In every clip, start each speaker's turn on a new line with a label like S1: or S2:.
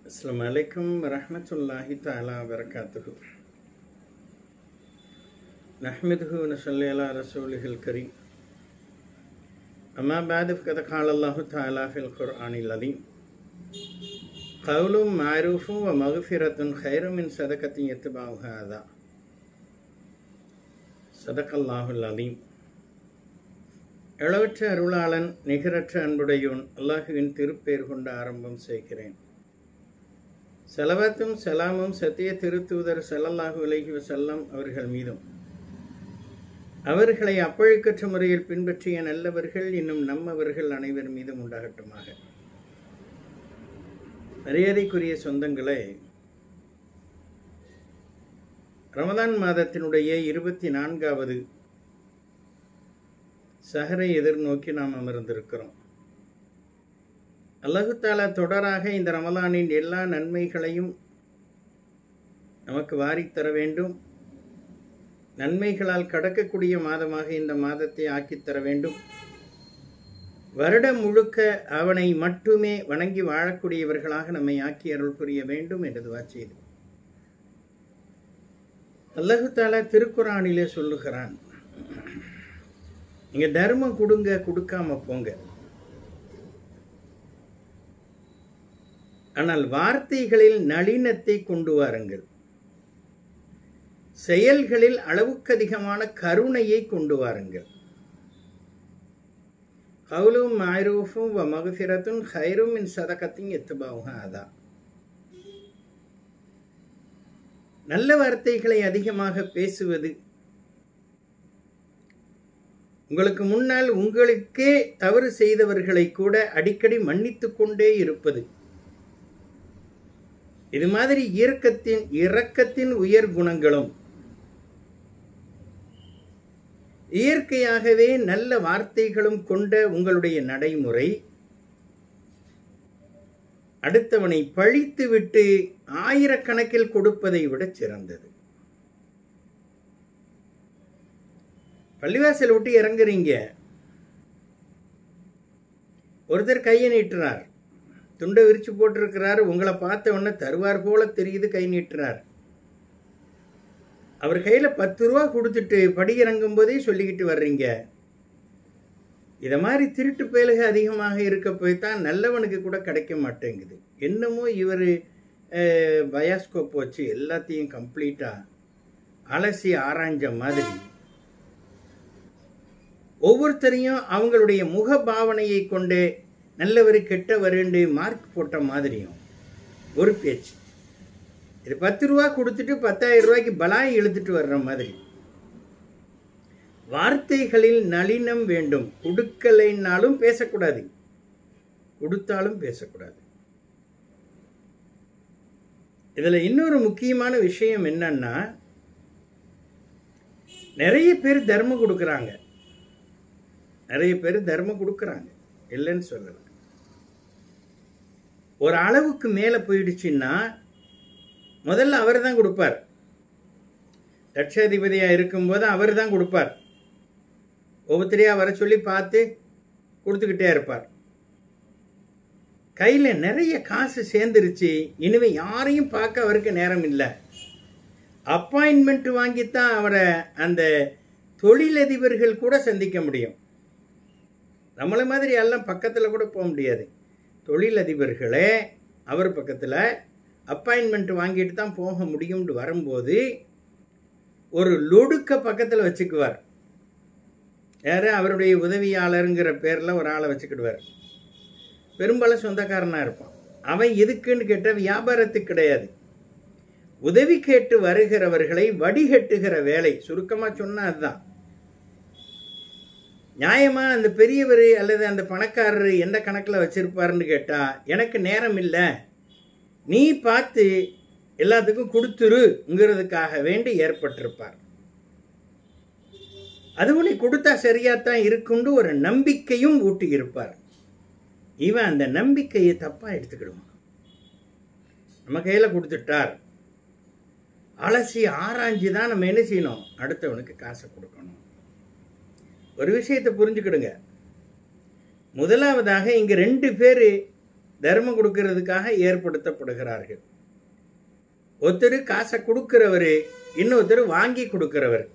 S1: السلام عليكم ورحمة الله تعالى وبركاته نحمده ونصلي على رسوله الكريم أما بعد فقد قال الله تعالى في القرآن العظيم قول معروف ومغفرة خير من صدقة يتبعها هذا صدق الله العظيم அளவற்ற அருளாளன் நிகரற்ற அன்புடையோன் அல்லாஹுவின் திருப்பேர் கொண்டு ஆரம்பம் செய்கிறேன் செலவத்தும் செலாமும் சத்திய திருத்தூதர் செல்லல்லாஹு விலகி வசல்லம் அவர்கள் மீதும் அவர்களை அப்பழுக்கற்ற முறையில் பின்பற்றிய நல்லவர்கள் இன்னும் நம்மவர்கள் அனைவர் மீதும் உண்டாகட்டுமாக மரியாதைக்குரிய சொந்தங்களே ரமதான் மாதத்தினுடைய இருபத்தி நான்காவது சஹரை எதிர்நோக்கி நாம் அமர்ந்திருக்கிறோம் அல்லாஹு தாலா தொடராக இந்த ரமலானின் எல்லா நன்மைகளையும் நமக்கு வாரித்தர வேண்டும் நன்மைகளால் கடக்கக்கூடிய மாதமாக இந்த மாதத்தை ஆக்கித்தர வேண்டும் வருடம் முழுக்க அவனை மட்டுமே வணங்கி வாழக்கூடியவர்களாக நம்மை ஆக்கி அருள் புரிய வேண்டும் என்று துவா செய்து அல்லாஹு தாலா திருக்குறானிலே சொல்லுகிறான் நீங்க தர்மம் கொடுங்க கொடுக்காம போங்க ஆனால் வார்த்தைகளில் நளினத்தை கொண்டு வாருங்கள் செயல்களில் அளவுக்கு அதிகமான கருணையை கொண்டு வாருங்கள் கவுலும் மாரூஃபும் வ மகஃபிரத்தும் ஹைரும் மின் சதகத்தின் எத்துபாவும் அதான் நல்ல வார்த்தைகளை அதிகமாக பேசுவது உங்களுக்கு முன்னால் உங்களுக்கே தவறு செய்தவர்களை கூட அடிக்கடி மன்னித்து கொண்டே இருப்பது இது மாதிரி இயக்கத்தின் இரக்கத்தின் உயர் குணங்களும் இயற்கையாகவே நல்ல வார்த்தைகளும் கொண்ட உங்களுடைய நடைமுறை அடுத்தவனை பழித்துவிட்டு ஆயிரக்கணக்கில் கொடுப்பதை விட சிறந்தது பள்ளிவாசல் விட்டு இறங்குறீங்க ஒருத்தர் கையை நீட்டுறார் துண்டை விரிச்சு போட்டிருக்கிறார் உங்களை பார்த்த உடனே தருவார் போல தெரியுது கை நீட்டுறார் அவர் கையில் பத்து ரூபா கொடுத்துட்டு படி இறங்கும் போதே சொல்லிக்கிட்டு வர்றீங்க இதை மாதிரி திருட்டு பயலுக அதிகமாக இருக்க போய் தான் நல்லவனுக்கு கூட கிடைக்க மாட்டேங்குது என்னமோ இவர் பயாஸ்கோப் வச்சு எல்லாத்தையும் கம்ப்ளீட்டாக அலசி ஆராய்ஞ்ச மாதிரி ஒவ்வொருத்தரையும் அவங்களுடைய முக பாவனையை கொண்டு நல்லவர் கெட்டவருண்டு மார்க் போட்ட மாதிரியும் ஒரு பேச்சு இது பத்து ரூபா கொடுத்துட்டு பத்தாயிரம் ரூபாய்க்கு பலாய் இழுத்துட்டு வர்ற மாதிரி வார்த்தைகளில் நளினம் வேண்டும் கொடுக்கலைன்னாலும் பேசக்கூடாது கொடுத்தாலும் பேசக்கூடாது இதில் இன்னொரு முக்கியமான விஷயம் என்னன்னா நிறைய பேர் தர்மம் கொடுக்குறாங்க நிறைய பேர் தர்மம் கொடுக்குறாங்க இல்லைன்னு சொல்லலை ஒரு அளவுக்கு மேலே போயிடுச்சுன்னா முதல்ல அவர் தான் கொடுப்பார் லட்சாதிபதியாக இருக்கும்போது அவர் தான் கொடுப்பார் ஒவ்வொருத்தரையாக வர சொல்லி பார்த்து கொடுத்துக்கிட்டே இருப்பார் கையில் நிறைய காசு சேர்ந்துருச்சு இனிமே யாரையும் பார்க்க அவருக்கு நேரம் இல்லை அப்பாயின்மெண்ட் வாங்கித்தான் அவரை அந்த தொழிலதிபர்கள் கூட சந்திக்க முடியும் நம்மளை மாதிரி எல்லாம் பக்கத்தில் கூட போக முடியாது தொழிலதிபர்களே அவர் பக்கத்தில் அப்பாயின்மெண்ட் வாங்கிட்டு தான் போக முடியும்னு வரும்போது ஒரு லொடுக்க பக்கத்தில் வச்சுக்குவார் யார் அவருடைய உதவியாளருங்கிற பேரில் ஒரு ஆளை வச்சுக்கிடுவார் பெரும்பாலும் சொந்தக்காரனாக இருப்பான் அவன் எதுக்குன்னு கேட்ட வியாபாரத்துக்கு கிடையாது உதவி கேட்டு வருகிறவர்களை வடிகட்டுகிற வேலை சுருக்கமாக சொன்னால் அதுதான் நியாயமாக அந்த பெரியவர் அல்லது அந்த பணக்காரர் எந்த கணக்கில் வச்சிருப்பாருன்னு கேட்டால் எனக்கு நேரம் இல்லை நீ பார்த்து எல்லாத்துக்கும் கொடுத்துருங்கிறதுக்காக வேண்டி ஏற்பட்டிருப்பார் அது உன்னை கொடுத்தா சரியாத்தான் இருக்கும்னு ஒரு நம்பிக்கையும் ஊட்டி இருப்பார் இவன் அந்த நம்பிக்கையை தப்பாக எடுத்துக்கிடுவான் நம்ம கையில் கொடுத்துட்டார் அலசி ஆராய்ஞ்சு தான் நம்ம என்ன செய்யணும் அடுத்தவனுக்கு காசை கொடுக்கணும் ஒரு விஷயத்தை புரிஞ்சுக்கிடுங்க முதலாவதாக இங்க ரெண்டு பேர் தர்மம் கொடுக்கறதுக்காக ஏற்படுத்தப்படுகிறார்கள் ஒருத்தர் காசை கொடுக்கிறவர் இன்னொருத்தர் வாங்கி கொடுக்கிறவர்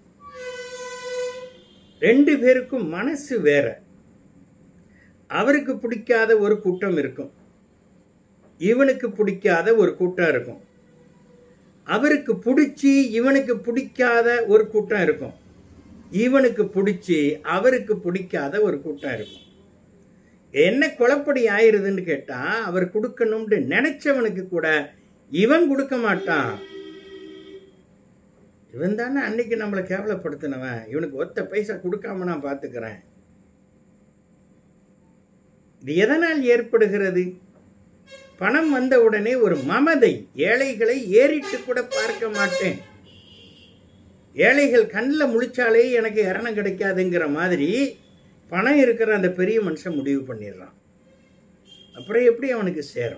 S1: ரெண்டு பேருக்கும் மனசு வேற அவருக்கு பிடிக்காத ஒரு கூட்டம் இருக்கும் இவனுக்கு பிடிக்காத ஒரு கூட்டம் இருக்கும் அவருக்கு பிடிச்சி இவனுக்கு பிடிக்காத ஒரு கூட்டம் இருக்கும் இவனுக்கு பிடிச்சி அவருக்கு பிடிக்காத ஒரு கூட்டம் இருக்கும் என்ன குழப்படி ஆயிருதுன்னு கேட்டா அவர் கொடுக்கணும்னு நினைச்சவனுக்கு கூட இவன் கொடுக்க மாட்டான் இவன் தானே அன்னைக்கு நம்மளை கேவலப்படுத்தினவன் இவனுக்கு ஒத்த பைசா கொடுக்காம நான் பார்த்துக்கிறேன் இது எதனால் ஏற்படுகிறது பணம் வந்த உடனே ஒரு மமதை ஏழைகளை ஏறிட்டு கூட பார்க்க மாட்டேன் ஏழைகள் கண்ணில் முழிச்சாலே எனக்கு இரணம் கிடைக்காதுங்கிற மாதிரி பணம் இருக்கிற அந்த பெரிய மனுஷன் முடிவு பண்ணிடுறான் அப்புறம் எப்படி அவனுக்கு சேரும்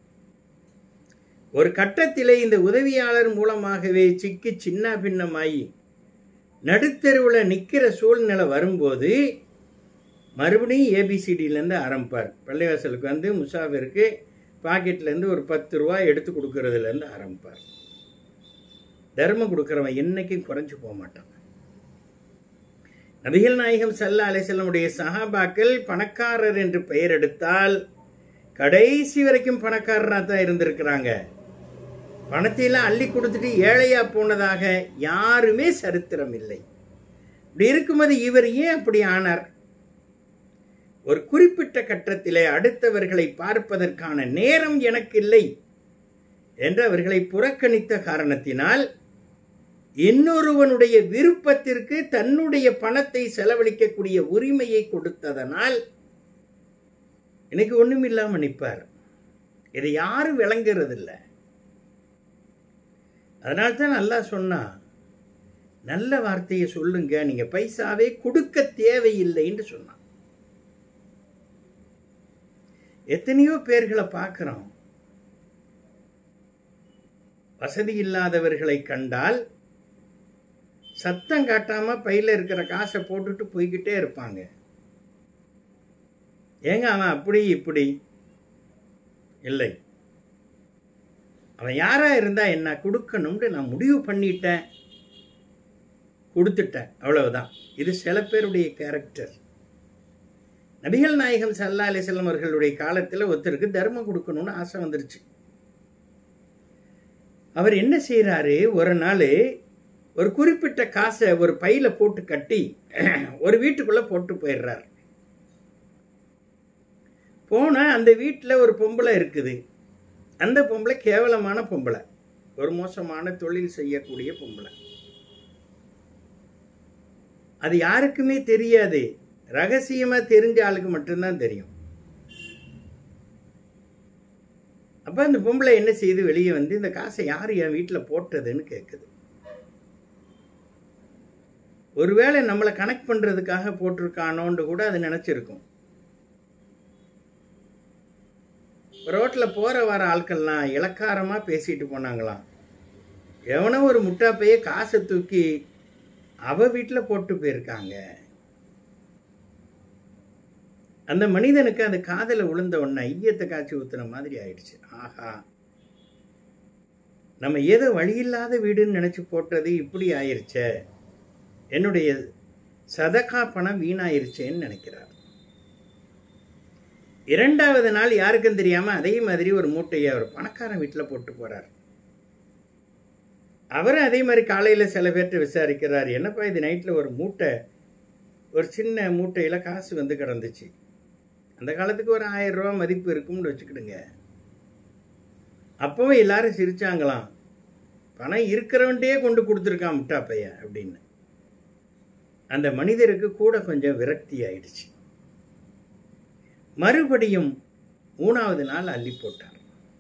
S1: ஒரு கட்டத்திலே இந்த உதவியாளர் மூலமாகவே சிக்கி சின்ன பின்னமாயி நடுத்தெருவில் நிற்கிற சூழ்நிலை வரும்போது மறுபடியும் ஏபிசிடியிலேருந்து ஆரம்பிப்பார் பள்ளிவாசலுக்கு வந்து முசாஃபிருக்கு பாக்கெட்லேருந்து ஒரு பத்து ரூபா எடுத்து கொடுக்கறதுலேருந்து ஆரம்பிப்பார் தர்மம் கொடுக்குறவன் என்னைக்கும் குறைஞ்சு போக மாட்டான் நபிகள் நாயகம் சல்லா அலிசல்லமுடைய சஹாபாக்கள் பணக்காரர் என்று பெயர் எடுத்தால் கடைசி வரைக்கும் பணக்காரராக தான் இருந்திருக்கிறாங்க பணத்தையெல்லாம் அள்ளி கொடுத்துட்டு ஏழையா போனதாக யாருமே சரித்திரம் இல்லை இப்படி இருக்கும்போது இவர் ஏன் அப்படி ஆனார் ஒரு குறிப்பிட்ட கட்டத்திலே அடுத்தவர்களை பார்ப்பதற்கான நேரம் எனக்கு இல்லை என்று அவர்களை புறக்கணித்த காரணத்தினால் இன்னொருவனுடைய விருப்பத்திற்கு தன்னுடைய பணத்தை செலவழிக்கக்கூடிய உரிமையை கொடுத்ததனால் எனக்கு ஒண்ணும் இல்லாம நிற்பார் இதை யாரும் விளங்குறதில்ல அதனால தான் நல்லா சொன்னா நல்ல வார்த்தையை சொல்லுங்க நீங்க பைசாவே கொடுக்க தேவையில்லைன்னு சொன்னான் எத்தனையோ பேர்களை பார்க்கிறோம் வசதி இல்லாதவர்களை கண்டால் சத்தம் காட்டாம பையில இருக்கிற காசை போட்டுட்டு போய்கிட்டே இருப்பாங்க ஏங்க அவன் அப்படி இப்படி இல்லை அவன் யாரா இருந்தா என்ன கொடுக்கணும்னு நான் முடிவு பண்ணிட்டேன் கொடுத்துட்டேன் அவ்வளவுதான் இது சில பேருடைய கேரக்டர் நபிகள் நாயகம் சல்லா அலிசல்லம் அவர்களுடைய காலத்தில் ஒருத்தருக்கு தர்மம் கொடுக்கணும்னு ஆசை வந்துருச்சு அவர் என்ன செய்யறாரு ஒரு நாள் ஒரு குறிப்பிட்ட காசை ஒரு பையில போட்டு கட்டி ஒரு வீட்டுக்குள்ள போட்டு போயிடுறார் போனா அந்த வீட்டில் ஒரு பொம்பளை இருக்குது அந்த பொம்பளை கேவலமான பொம்பளை ஒரு மோசமான தொழில் செய்யக்கூடிய பொம்பளை அது யாருக்குமே தெரியாது ரகசியமா தெரிஞ்ச ஆளுக்கு மட்டும்தான் தெரியும் அப்ப அந்த பொம்பளை என்ன செய்து வெளியே வந்து இந்த காசை யார் என் வீட்டில் போட்டதுன்னு கேட்குது ஒருவேளை நம்மளை கனெக்ட் பண்றதுக்காக போட்டிருக்கானோன்னு கூட அது நினைச்சிருக்கும் ரோட்டில் போற வர ஆட்கள்லாம் இலக்காரமா பேசிட்டு போனாங்களாம் எவனோ ஒரு முட்டாப்பைய காசை தூக்கி அவ வீட்டில் போட்டு போயிருக்காங்க அந்த மனிதனுக்கு அந்த காதல விழுந்த உடனே ஐயத்தை காய்ச்சி ஊத்துன மாதிரி ஆயிடுச்சு ஆஹா நம்ம ஏதோ வழியில்லாத வீடுன்னு நினைச்சு போட்டது இப்படி ஆயிருச்சே என்னுடைய சதகா பணம் வீணாயிருச்சேன்னு நினைக்கிறார் இரண்டாவது நாள் யாருக்கும் தெரியாம அதே மாதிரி ஒரு மூட்டையை அவர் பணக்காரன் வீட்டில் போட்டு போறார் அவரும் அதே மாதிரி காலையில சில பேர்கிட்ட விசாரிக்கிறார் என்னப்பா இது நைட்ல ஒரு மூட்டை ஒரு சின்ன மூட்டையில காசு வந்து கிடந்துச்சு அந்த காலத்துக்கு ஒரு ஆயிரம் ரூபாய் மதிப்பு இருக்கும்னு வச்சுக்கிடுங்க அப்பவும் எல்லாரும் சிரிச்சாங்களாம் பணம் இருக்கிறவன்ட்டே கொண்டு கொடுத்துருக்கான் முட்டா பையன் அப்படின்னு அந்த மனிதருக்கு கூட கொஞ்சம் விரக்தி ஆயிடுச்சு மறுபடியும் மூணாவது நாள் அள்ளி போட்டார்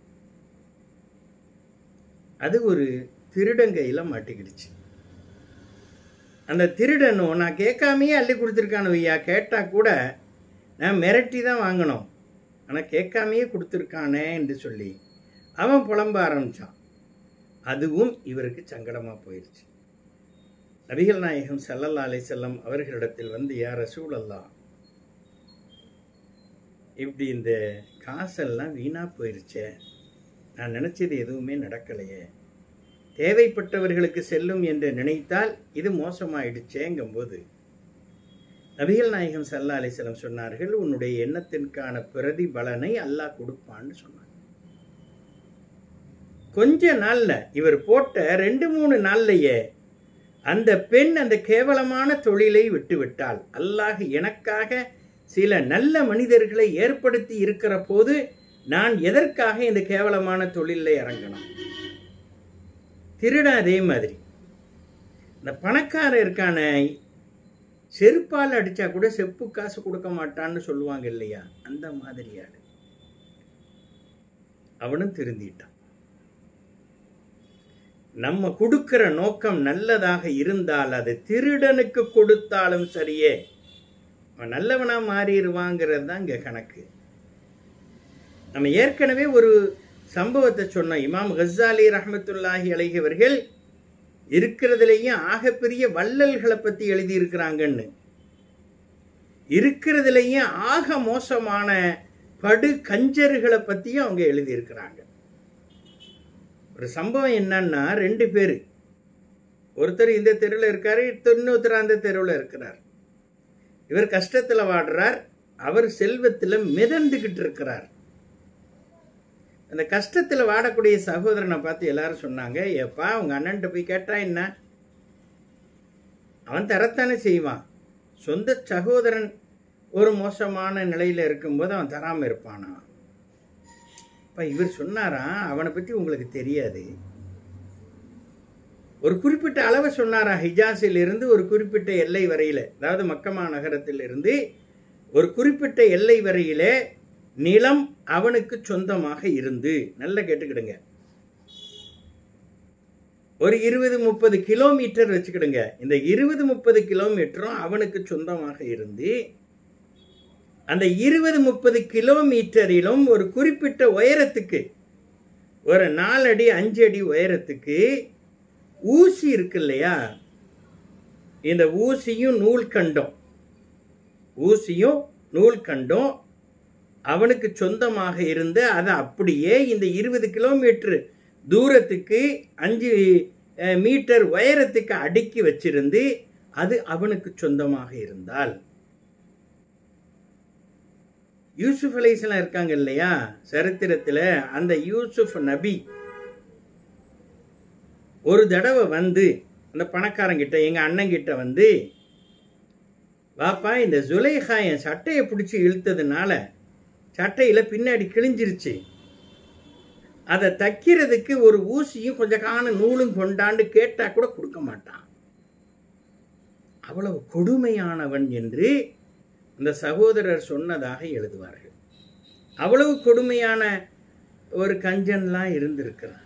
S1: அது ஒரு திருடங்கையில் மாட்டிக்கிடுச்சு அந்த திருடனும் நான் கேட்காமையே அள்ளி கொடுத்துருக்கானு ஐயா கேட்டால் கூட நான் மிரட்டி தான் வாங்கணும் ஆனால் கேட்காமையே கொடுத்துருக்கானே என்று சொல்லி அவன் புலம்ப ஆரம்பித்தான் அதுவும் இவருக்கு சங்கடமாக போயிடுச்சு நபிகள் நாயகம் சல்லல்லா அலை செல்லம் அவர்களிடத்தில் வந்து யார் ரசூல் அல்லா இப்படி இந்த காசெல்லாம் வீணாக போயிருச்சே நான் நினச்சது எதுவுமே நடக்கலையே தேவைப்பட்டவர்களுக்கு செல்லும் என்று நினைத்தால் இது மோசமாயிடுச்சேங்கும்போது நபிகள் நாயகம் சல்லா அலிஸ்லம் சொன்னார்கள் உன்னுடைய எண்ணத்திற்கான பிரதிபலனை அல்லாஹ் கொடுப்பான்னு சொன்னாங்க கொஞ்ச நாள்ல இவர் போட்ட ரெண்டு மூணு நாள்லயே அந்த பெண் அந்த கேவலமான தொழிலை விட்டுவிட்டால் அல்லாஹ் எனக்காக சில நல்ல மனிதர்களை ஏற்படுத்தி இருக்கிற போது நான் எதற்காக இந்த கேவலமான தொழிலில் இறங்கணும் திருட அதே மாதிரி இந்த பணக்காரன் இருக்கான செருப்பால் அடிச்சா கூட செப்பு காசு கொடுக்க மாட்டான்னு சொல்லுவாங்க இல்லையா அந்த மாதிரியாடு அவனும் திருந்திட்டான் நம்ம கொடுக்கிற நோக்கம் நல்லதாக இருந்தால் அது திருடனுக்கு கொடுத்தாலும் சரியே அவன் நல்லவனா மாறிடுவாங்கிறது தான் இங்க கணக்கு நம்ம ஏற்கனவே ஒரு சம்பவத்தை சொன்னோம் இமாம் கசாலி ரஹமத்துல்லாஹி அலைகவர்கள் இருக்கிறதுலேயும் ஆகப்பெரிய வள்ளல்களை பற்றி எழுதியிருக்கிறாங்கன்னு இருக்கிறதுலேயும் ஆக மோசமான படு கஞ்சர்களை பற்றியும் அவங்க எழுதியிருக்கிறாங்க ஒரு சம்பவம் என்னன்னா ரெண்டு பேர் ஒருத்தர் இந்த தெருவில் இருக்காரு இன்னொருத்தர் அந்த தெருவில் இருக்கிறார் இவர் கஷ்டத்தில் வாடுறார் அவர் செல்வத்தில் மிதந்துக்கிட்டு இருக்கிறார் அந்த கஷ்டத்தில் வாடக்கூடிய சகோதரனை பார்த்து எல்லாரும் சொன்னாங்க ஏப்பா உங்கள் அண்ணன்ட்ட போய் கேட்டா என்ன அவன் தரத்தானே செய்வான் சொந்த சகோதரன் ஒரு மோசமான நிலையில் இருக்கும்போது அவன் தராமல் இருப்பானா இப்போ இவர் சொன்னாரா அவனை பற்றி உங்களுக்கு தெரியாது ஒரு குறிப்பிட்ட அளவை சொன்னாரா ஹிஜாஸில் இருந்து ஒரு குறிப்பிட்ட எல்லை வரையில் அதாவது மக்கமா நகரத்தில் இருந்து ஒரு குறிப்பிட்ட எல்லை வரையிலே நிலம் அவனுக்கு சொந்தமாக இருந்து நல்ல கேட்டுக்கிடுங்க ஒரு இருபது முப்பது கிலோமீட்டர் வச்சுக்கிடுங்க இந்த இருபது முப்பது கிலோமீட்டரும் அவனுக்கு சொந்தமாக இருந்து அந்த இருபது முப்பது கிலோமீட்டரிலும் ஒரு குறிப்பிட்ட உயரத்துக்கு ஒரு நாலடி அஞ்சு அடி உயரத்துக்கு ஊசி இருக்கு இல்லையா இந்த ஊசியும் நூல் கண்டம் ஊசியும் நூல் கண்டம் அவனுக்கு சொந்தமாக இருந்து அதை அப்படியே இந்த இருபது கிலோமீட்டர் தூரத்துக்கு அஞ்சு மீட்டர் உயரத்துக்கு அடுக்கி வச்சிருந்து அது அவனுக்கு சொந்தமாக இருந்தால் யூசுப் அலைசலாம் இருக்காங்க இல்லையா சரித்திரத்தில் அந்த யூசுப் நபி ஒரு தடவை வந்து அந்த பணக்காரங்கிட்ட எங்கள் அண்ணங்கிட்ட வந்து வாப்பா இந்த ஜுலேஹா என் சட்டையை பிடிச்சி இழுத்ததுனால சட்டையில் பின்னாடி கிழிஞ்சிருச்சு அதை தைக்கிறதுக்கு ஒரு ஊசியும் கொஞ்சம் காண நூலும் கொண்டாண்டு கேட்டால் கூட கொடுக்க மாட்டான் அவ்வளவு கொடுமையானவன் என்று இந்த சகோதரர் சொன்னதாக எழுதுவார்கள் அவ்வளவு கொடுமையான ஒரு கஞ்சன்லாம் இருந்திருக்கிறான்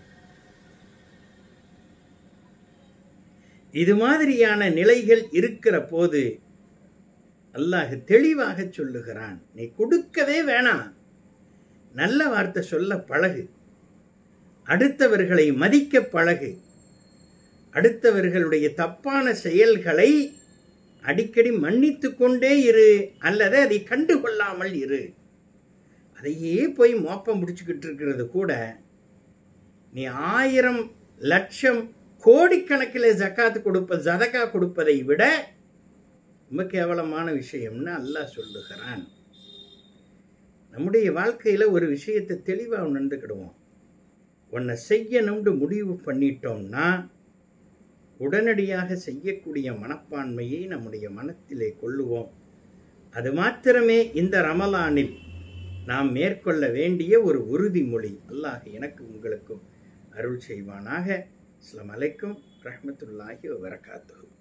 S1: இது மாதிரியான நிலைகள் இருக்கிற போது அல்லாஹ் தெளிவாக சொல்லுகிறான் நீ கொடுக்கவே வேணாம் நல்ல வார்த்தை சொல்ல பழகு அடுத்தவர்களை மதிக்க பழகு அடுத்தவர்களுடைய தப்பான செயல்களை அடிக்கடி மன்னித்து கொண்டே இரு அல்லது அதை கண்டு கொள்ளாமல் இரு அதையே போய் மோப்பம் முடிச்சுக்கிட்டு இருக்கிறது கூட நீ ஆயிரம் லட்சம் கோடிக்கணக்கில் ஜக்காத்து கொடுப்ப ஜதக்கா கொடுப்பதை விட ரொம்ப கேவலமான விஷயம்னு அல்லாஹ் சொல்லுகிறான் நம்முடைய வாழ்க்கையில் ஒரு விஷயத்தை தெளிவாக உணர்ந்துக்கிடுவோம் உன்னை செய்யணும்னு முடிவு பண்ணிட்டோம்னா உடனடியாக செய்யக்கூடிய மனப்பான்மையை நம்முடைய மனத்திலே கொள்ளுவோம் அது மாத்திரமே இந்த ரமலானில் நாம் மேற்கொள்ள வேண்டிய ஒரு உறுதிமொழி அல்லாஹ் எனக்கு உங்களுக்கும் அருள் செய்வானாக அஸ்லாம் அலைக்கும் ரஹமத்துல்லாஹி வபரகாத்து